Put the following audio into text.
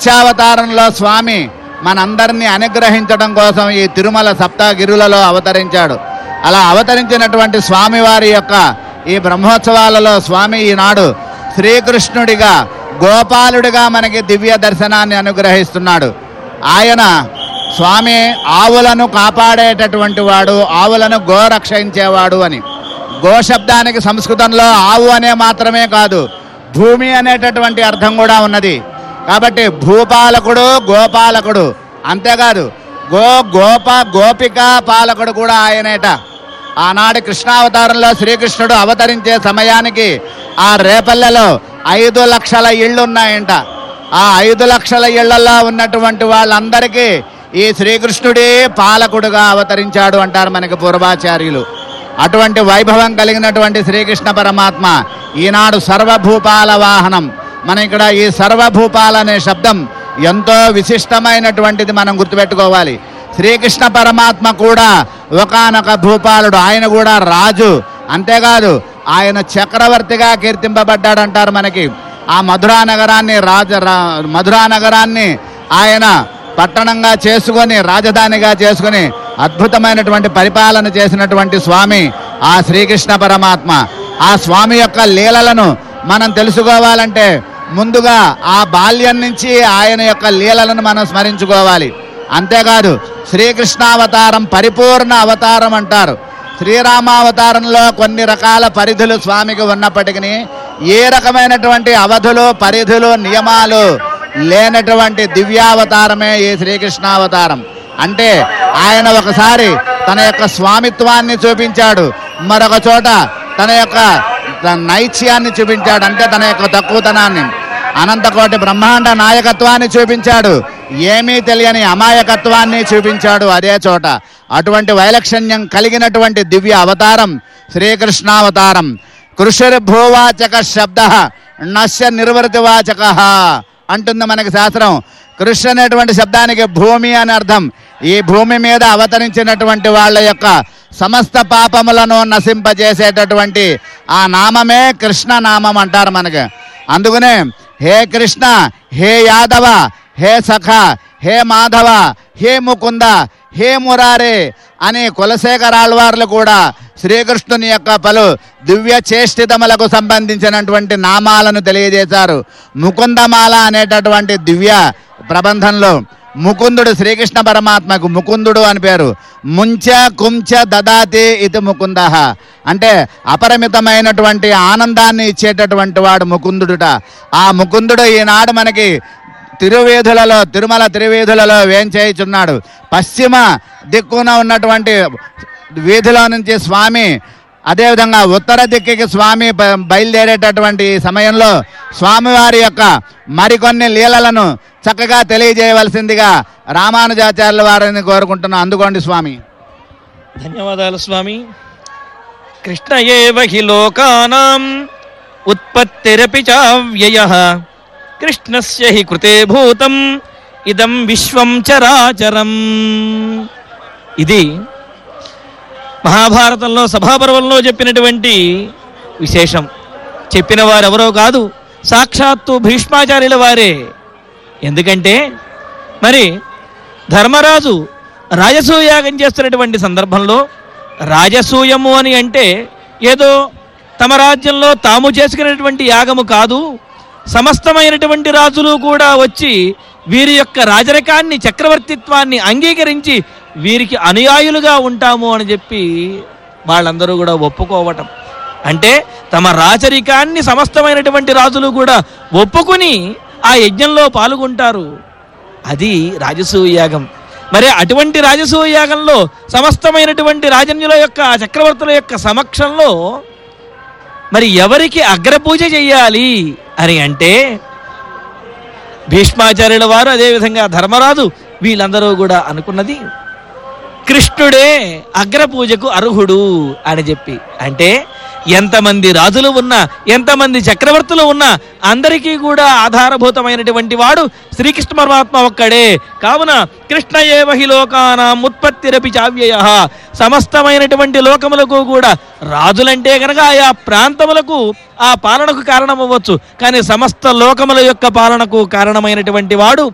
మత్స్యావతారంలో స్వామి మనందరినీ అనుగ్రహించడం కోసం ఈ తిరుమల సప్తగిరులలో అవతరించాడు అలా అవతరించినటువంటి స్వామివారి యొక్క ఈ బ్రహ్మోత్సవాలలో స్వామి ఈనాడు శ్రీకృష్ణుడిగా గోపాలుడిగా మనకి దివ్య దర్శనాన్ని అనుగ్రహిస్తున్నాడు ఆయన స్వామి ఆవులను కాపాడేటటువంటి వాడు ఆవులను గోరక్షించేవాడు అని గో శబ్దానికి సంస్కృతంలో ఆవు అనే మాత్రమే కాదు భూమి అనేటటువంటి అర్థం కూడా ఉన్నది కాబట్టి భూపాలకుడు గోపాలకుడు అంతేకాదు గో గోప గోపిక పాలకుడు కూడా ఆయనేట ఆనాడు కృష్ణావతారంలో శ్రీకృష్ణుడు అవతరించే సమయానికి ఆ రేపల్లెలో ఐదు లక్షల ఇళ్ళు ఉన్నాయంట ఆ ఐదు లక్షల ఇళ్లలో ఉన్నటువంటి వాళ్ళందరికీ ఈ శ్రీకృష్ణుడే పాలకుడుగా అవతరించాడు అంటారు మనకి పూర్వాచార్యులు అటువంటి వైభవం కలిగినటువంటి శ్రీకృష్ణ పరమాత్మ ఈనాడు సర్వభూపాల వాహనం మన ఇక్కడ ఈ సర్వభూపాల అనే శబ్దం ఎంతో విశిష్టమైనటువంటిది మనం గుర్తుపెట్టుకోవాలి శ్రీకృష్ణ పరమాత్మ కూడా ఒకానొక భూపాలుడు ఆయన కూడా రాజు అంతేకాదు ఆయన చక్రవర్తిగా కీర్తింపబడ్డాడంటారు మనకి ఆ మధురా నగరాన్ని రాజ రా- మధురా నగరాన్ని ఆయన పట్టణంగా చేసుకొని రాజధానిగా చేసుకొని అద్భుతమైనటువంటి పరిపాలన చేసినటువంటి స్వామి ఆ శ్రీకృష్ణ పరమాత్మ ఆ స్వామి యొక్క లీలలను మనం తెలుసుకోవాలంటే ముందుగా ఆ బాల్యం నుంచి ఆయన యొక్క లీలలను మనం స్మరించుకోవాలి అంతేకాదు శ్రీకృష్ణావతారం పరిపూర్ణ అవతారం అంటారు శ్రీరామావతారంలో కొన్ని రకాల పరిధులు స్వామికి ఉన్నప్పటికీ ఏ రకమైనటువంటి అవధులు పరిధులు నియమాలు లేనటువంటి దివ్యావతారమే ఈ శ్రీకృష్ణావతారం అంటే ఆయన ఒకసారి తన యొక్క స్వామిత్వాన్ని చూపించాడు మరొక చోట తన యొక్క త- నైత్యాన్ని చూపించాడు అంటే తన యొక్క తక్కువతనాన్ని అనంతకోటి బ్రహ్మాండ నాయకత్వాన్ని చూపించాడు ఏమీ తెలియని అమాయకత్వాన్ని చూపించాడు అదే చోట అటువంటి వైలక్షణ్యం కలిగినటువంటి దివ్య అవతారం శ్రీకృష్ణావతారం కృషిర్భూవాచక శబ్ద నశ్య నిర్వర్తివాచక అంటుంది మనకి శాస్త్రం కృషి అనేటువంటి శబ్దానికి భూమి అని అర్థం ఈ భూమి మీద అవతరించినటువంటి వాళ్ళ యొక్క సమస్త పాపములను నశింపజేసేటటువంటి ఆ నామమే కృష్ణ నామం అంటారు మనకి అందుకనే హే కృష్ణ హే యాదవ హే సఖ హే మాధవ హే ముకుంద హే మురారే అని కులశేఖరాళ్వార్లు కూడా శ్రీకృష్ణుని యొక్క పలు దివ్య చేష్టితములకు సంబంధించినటువంటి నామాలను తెలియజేశారు ముకుందమాల అనేటటువంటి దివ్య ప్రబంధంలో ముకుందుడు శ్రీకృష్ణ పరమాత్మకు ముకుందుడు అని పేరు ముంచ కుంచ దదాతి ఇది ముకుంద అంటే అపరిమితమైనటువంటి ఆనందాన్ని ఇచ్చేటటువంటి వాడు ముకుందుడుట ఆ ముకుందుడు ఈనాడు మనకి తిరువేధులలో తిరుమల తిరువేధులలో వేంచేయుచున్నాడు పశ్చిమ దిక్కున ఉన్నటువంటి వీధిలో నుంచి స్వామి అదేవిధంగా ఉత్తర దిక్కుకి స్వామి బ- బయలుదేరేటటువంటి ఈ సమయంలో స్వామివారి యొక్క మరికొన్ని లీలలను చక్కగా తెలియజేయవలసిందిగా రామానుజాచార్యుల వారిని కోరుకుంటున్నాం అందుకోండి స్వామి ధన్యవాదాలు స్వామి కృష్ణ ఏవ హి లోకానాం ఉత్పత్తిరపి చావ్యయ కృష్ణస్య హి కృతే భూతం ఇదం విశ్వం చరాచరం ఇది మహాభారతంలో సభాపర్వంలో చెప్పినటువంటి విశేషం చెప్పిన వారెవరో కాదు సాక్షాత్తు భీష్మాచార్యుల వారే ఎందుకంటే మరి ధర్మరాజు రాజసూయాగం చేస్తున్నటువంటి సందర్భంలో రాజసూయము అని అంటే ఏదో తమ రాజ్యంలో తాము చేసుకునేటువంటి యాగము కాదు సమస్తమైనటువంటి రాజులు కూడా వచ్చి వీరి యొక్క రాజరికాన్ని చక్రవర్తిత్వాన్ని అంగీకరించి వీరికి అనుయాయులుగా ఉంటాము అని చెప్పి వాళ్ళందరూ కూడా ఒప్పుకోవటం అంటే తమ రాచరికాన్ని సమస్తమైనటువంటి రాజులు కూడా ఒప్పుకుని ఆ యజ్ఞంలో పాల్గొంటారు అది రాజసూయాగం మరి అటువంటి రాజసూయాగంలో సమస్తమైనటువంటి రాజన్యుల యొక్క ఆ చక్రవర్తుల యొక్క సమక్షంలో మరి ఎవరికి అగ్రపూజ చెయ్యాలి అని అంటే భీష్మాచార్యుల వారు అదేవిధంగా ధర్మరాజు వీళ్ళందరూ కూడా అనుకున్నది కృష్ణుడే అగ్రపూజకు అర్హుడు అని చెప్పి అంటే ఎంతమంది రాజులు ఉన్నా ఎంతమంది చక్రవర్తులు ఉన్నా అందరికీ కూడా ఆధారభూతమైనటువంటి వాడు శ్రీకృష్ణ పరమాత్మ ఒక్కడే కావున కృష్ణ ఏవహి లోకానాం ఉత్పత్తిరపి చావ్యయ సమస్తమైనటువంటి లోకములకు కూడా రాజులంటే కనుక ఆయా ప్రాంతములకు ఆ పాలనకు కారణమవ్వచ్చు కానీ సమస్త లోకముల యొక్క పాలనకు కారణమైనటువంటి వాడు